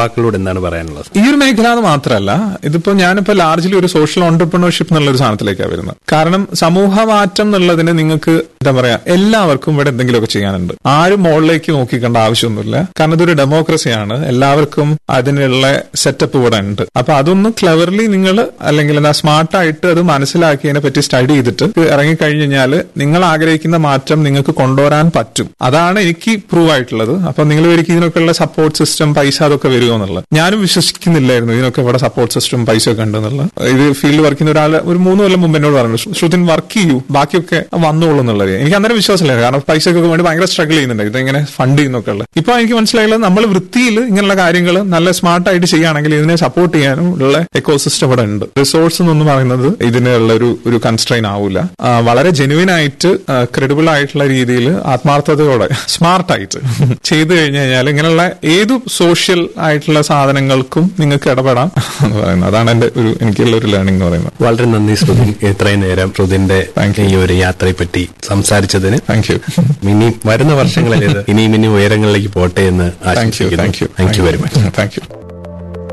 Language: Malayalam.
യുവാക്കളോട് എന്താണ് പറയാനുള്ളത് ഈ ഒരു മേഖല എന്ന് മാത്രമല്ല ഇതിപ്പോ ഞാനിപ്പോ ലാർജ്ലി ഒരു സോഷ്യൽ ഓണ്ടർപ്രണർഷിപ്പ് എന്നുള്ള ഒരു സാധനത്തിലേക്കാണ് വരുന്നത് കാരണം സമൂഹ മാറ്റം എന്നുള്ളതിന് നിങ്ങൾക്ക് എന്താ പറയാ എല്ലാവർക്കും ഇവിടെ എന്തെങ്കിലുമൊക്കെ ചെയ്യാനുണ്ട് ആരും മുകളിലേക്ക് നോക്കിക്കേണ്ട ആവശ്യമൊന്നുമില്ല കാരണം ഇതൊരു ഡെമോക്രസിയാണ് എല്ലാവർക്കും അതിനുള്ള സെറ്റപ്പ് ഇവിടെ ഉണ്ട് അപ്പൊ അതൊന്ന് ക്ലവർലി നിങ്ങൾ അല്ലെങ്കിൽ എന്താ സ്മാർട്ടായിട്ട് അത് മനസ്സിലാക്കിയതിനെ പറ്റി സ്റ്റഡി ചെയ്തിട്ട് ഇറങ്ങിക്കഴിഞ്ഞ് കഴിഞ്ഞാൽ നിങ്ങൾ ആഗ്രഹിക്കുന്ന മാറ്റം നിങ്ങൾക്ക് കൊണ്ടുവരാൻ പറ്റും അതാണ് എനിക്ക് പ്രൂവ് ആയിട്ടുള്ളത് അപ്പൊ നിങ്ങൾ ഒരിക്കലും ഇതിനൊക്കെയുള്ള സപ്പോർട്ട് സിസ്റ്റം പൈസ അതൊക്കെ വരുമോ എന്നുള്ളത് ഞാനും വിശ്വസിക്കുന്നില്ലായിരുന്നു ഇതിനൊക്കെ ഇവിടെ സപ്പോർട്ട് സിസ്റ്റം പൈസ ഒക്കെ ഉണ്ടെന്നുള്ളത് ഇത് ഫീൽഡ് വർക്ക് ചെയ്യുന്ന ഒരാൾ ഒരു മൂന്ന് കൊല്ലം മുമ്പ് എന്നോട് പറഞ്ഞു ശ്രുതിൻ വർക്ക് ചെയ്യൂ ബാക്കിയൊക്കെ വന്നോളൂ എന്നുള്ളത് എനിക്ക് അന്നേരം വിശ്വാസമില്ല കാരണം പൈസക്കൊക്കെ വേണ്ടി ഭയങ്കര സ്ട്രഗിൾ ചെയ്യുന്നുണ്ട് ഇതെങ്ങനെ ഫണ്ട് ചെയ്യുന്നൊക്കെ ഉള്ളത് ഇപ്പൊ എനിക്ക് മനസ്സിലായുള്ളത് നമ്മൾ വൃത്തിയിൽ ഇങ്ങനെയുള്ള കാര്യങ്ങൾ നല്ല സ്മാർട്ട് ആയിട്ട് ചെയ്യുകയാണെങ്കിൽ ഇതിനെ സപ്പോർട്ട് ചെയ്യാനും ഉള്ള എക്കോസിസ്റ്റം ഇവിടെ ഉണ്ട് റിസോഴ്സ് എന്ന് പറയുന്നത് ഇതിനുള്ള ഒരു ഒരു കൺസ്ട്രെയിൻ ആവില്ല ആ, വളരെ ജെനുവിൻ ആയിട്ട് ക്രെഡിബിൾ ആയിട്ടുള്ള രീതിയിൽ ആത്മാർത്ഥതയോടെ സ്മാർട്ട് ആയിട്ട് ചെയ്തു കഴിഞ്ഞു കഴിഞ്ഞാൽ ഇങ്ങനെയുള്ള ഏതു സോഷ്യൽ ആയിട്ടുള്ള സാധനങ്ങൾക്കും നിങ്ങൾക്ക് ഇടപെടാം എന്ന് പറയുന്നത് അതാണ് എന്റെ ഒരു എനിക്കുള്ള ഒരു ലേണിംഗ് എന്ന് പറയുന്നത് വളരെ നന്ദി ശ്രുതിൻ ഇത്രയും നേരം ശ്രുതിന്റെ ഈ ഒരു യാത്രയെ പറ്റി സംസാരിച്ചതിന് താങ്ക് യു ഇനി വരുന്ന വർഷങ്ങളിൽ ഇത് ഇനിയും ഇനി ഉയരങ്ങളിലേക്ക് പോട്ടെ എന്ന് താങ്ക് യു ആശംസിക്കുന്നു thank you thank you very much thank U